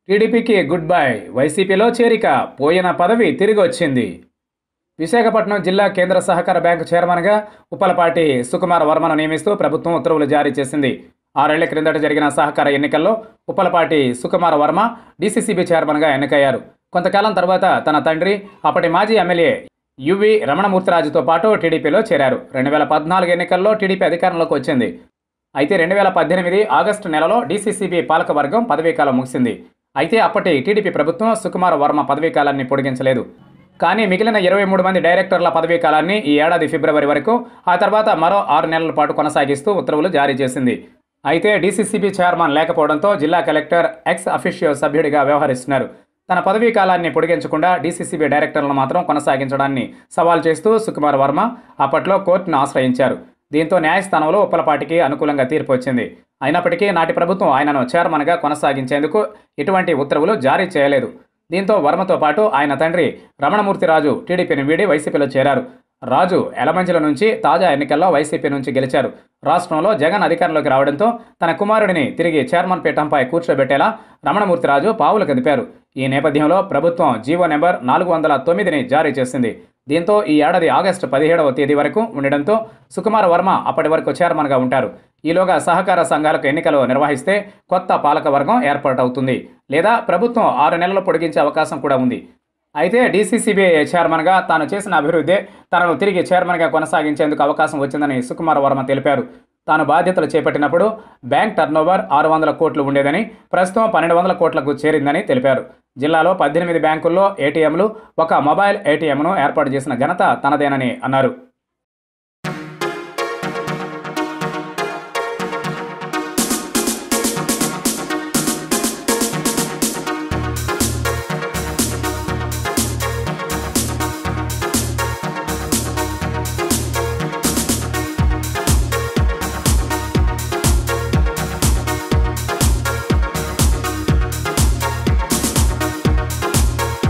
టీడీపీకి good bye వైసీపీలో చేరిక పోయిన పదవి తిరిగి వచ్చింది విశాఖపట్నం జిల్లా కేంద్ర సహకార బ్యాంకు చైర్మన్గా ఉప్పలపాటి సుకుమార్ వర్మను నియమిస్తూ ప్రభుత్వం ఉత్తర్వులు జారీ చేసింది ఆరేళ్ల క్రిందట జరిగిన సహకార ఎన్నికల్లో ఉప్పలపాటి సుకుమార్ వర్మ డీసీసీబీ చైర్మన్గా ఎన్నికయ్యారు కొంతకాలం తర్వాత తన తండ్రి అప్పటి మాజీ ఎమ్మెల్యే యువి రమణమూర్తిరాజుతో పాటు టీడీపీలో చేరారు రెండు వేల పద్నాలుగు ఎన్నికల్లో టీడీపీ అధికారంలోకి వచ్చింది అయితే రెండు వేల పద్దెనిమిది ఆగస్టు నెలలో డీసీసీబీ పాలకవర్గం పదవీకాలం ముగిసింది అయితే అప్పటి టీడీపీ ప్రభుత్వం సుకుమార్ వర్మ పదవీకాలాన్ని పొడిగించలేదు కానీ మిగిలిన ఇరవై మూడు మంది డైరెక్టర్ల పదవీ కాలాన్ని ఈ ఏడాది ఫిబ్రవరి వరకు ఆ తర్వాత మరో ఆరు నెలల పాటు కొనసాగిస్తూ ఉత్తర్వులు జారీ చేసింది అయితే డీసీసీబీ చైర్మన్ లేకపోవడంతో జిల్లా కలెక్టర్ ఎక్స్ అఫీషియో సభ్యుడిగా వ్యవహరిస్తున్నారు తన పదవీ కాలాన్ని పొడిగించకుండా డీసీసీబీ డైరెక్టర్లను మాత్రం కొనసాగించడాన్ని సవాల్ చేస్తూ సుకుమార్ వర్మ అప్పట్లో కోర్టును ఆశ్రయించారు దీంతో న్యాయస్థానంలో ఉప్పలపాటికి అనుకూలంగా తీర్పు వచ్చింది అయినప్పటికీ నాటి ప్రభుత్వం ఆయనను చైర్మన్గా కొనసాగించేందుకు ఎటువంటి ఉత్తర్వులు జారీ చేయలేదు దీంతో వర్మతో పాటు ఆయన తండ్రి రమణమూర్తిరాజు టీడీపీని వీడి వైసీపీలో చేరారు రాజు ఎలమంచిల నుంచి తాజా ఎన్నికల్లో వైసీపీ నుంచి గెలిచారు రాష్ట్రంలో జగన్ అధికారంలోకి రావడంతో తన కుమారుడిని తిరిగి చైర్మన్ పీఠంపై కూర్చోబెట్టేలా రమణమూర్తిరాజు పావులు కదిపారు ఈ నేపథ్యంలో ప్రభుత్వం జీవో నెంబర్ నాలుగు వందల తొమ్మిదిని జారీ చేసింది దీంతో ఈ ఏడాది ఆగస్టు పదిహేడవ తేదీ వరకు ఉండడంతో సుకుమార్ వర్మ అప్పటి వరకు చైర్మన్గా ఉంటారు ఈలోగా సహకార సంఘాలకు ఎన్నికలు నిర్వహిస్తే కొత్త పాలక వర్గం ఏర్పాటవుతుంది లేదా ప్రభుత్వం ఆరు నెలలు పొడిగించే అవకాశం కూడా ఉంది అయితే డీసీసీబీ చైర్మన్గా తాను చేసిన అభివృద్ధి తనను తిరిగి చైర్మన్గా కొనసాగించేందుకు అవకాశం వచ్చిందని సుకుమార్ వర్మ తెలిపారు తాను బాధ్యతలు చేపట్టినప్పుడు బ్యాంక్ టర్నోవర్ ఆరు వందల కోట్లు ఉండేదని ప్రస్తుతం పన్నెండు వందల కోట్లకు చేరిందని తెలిపారు జిల్లాలో పద్దెనిమిది బ్యాంకుల్లో ఏటీఎంలు ఒక మొబైల్ ఏటీఎంను ఏర్పాటు చేసిన ఘనత తనదేనని అన్నారు